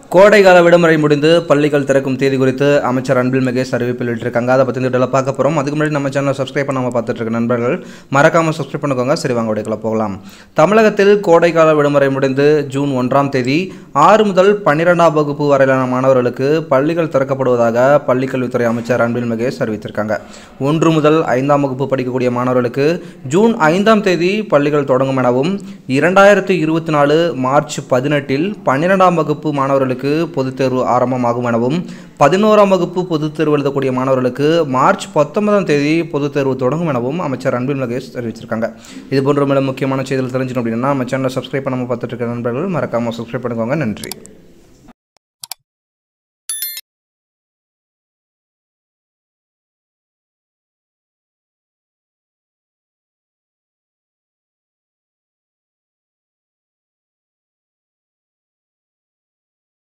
கோடைகால விடுமுறை முடிந்து பள்ளிகள் திறக்கும் தேதி குறித்து அமைச்சர் அன்பில் மகேஷ் அறிவிப்பில் விட்டிருக்காங்க அதை பற்றி இந்த பார்க்க போகிறோம் அதுக்கு முன்னாடி நம்ம சேனலை சப்ஸ்கிரைப் பண்ணாமல் பார்த்துட்டு இருக்க நண்பர்கள் மறக்காமல் சப்ஸ்கிரைப் பண்ணிக்கோங்க சரி வாங்க வீடியோக்குள்ள போகலாம் தமிழகத்தில் கோடைகால விடுமுறை முடிந்து ஜூன் ஒன்றாம் தேதி ஆறு முதல் பன்னிரெண்டாம் வகுப்பு வரையிலான மாணவர்களுக்கு பள்ளிகள் திறக்கப்படுவதாக பள்ளிக்கல்வித்துறை அமைச்சர் அன்பில் மகேஷ் அறிவித்திருக்காங்க ஒன்று முதல் ஐந்தாம் வகுப்பு படிக்கக்கூடிய மாணவர்களுக்கு ஜூன் ஐந்தாம் தேதி பள்ளிகள் தொடங்கும் எனவும் இரண்டாயிரத்தி இருபத்தி நாலு மார்ச் பதினெட்டில் பன்னிரெண்டாம் வகுப்பு மாணவர்களுக்கு பொதுத் தேர்வு ஆரம்பமாகும் எனவும் பதினோராம் வகுப்பு பொதுத் தேர்வு எழுதக்கூடிய மாணவர்களுக்கு மார்ச் பத்தொன்பதாம் தேதி பொதுத் தேர்வு தொடங்கும் எனவும் அமைச்சர் அன்பில் மகேஷ் தெரிவிச்சிருக்காங்க இது போன்ற மேலும் முக்கியமான செய்திகள் தெரிஞ்சிடும் அப்படின்னா நம்ம சேனலை சப்ஸ்கிரைப் பண்ணாமல் பார்த்துட்டு இருக்க நண்பர்கள் மறக்காமல் சப்ஸ்கிரைப் பண்ணிக்கோங்க நன்றி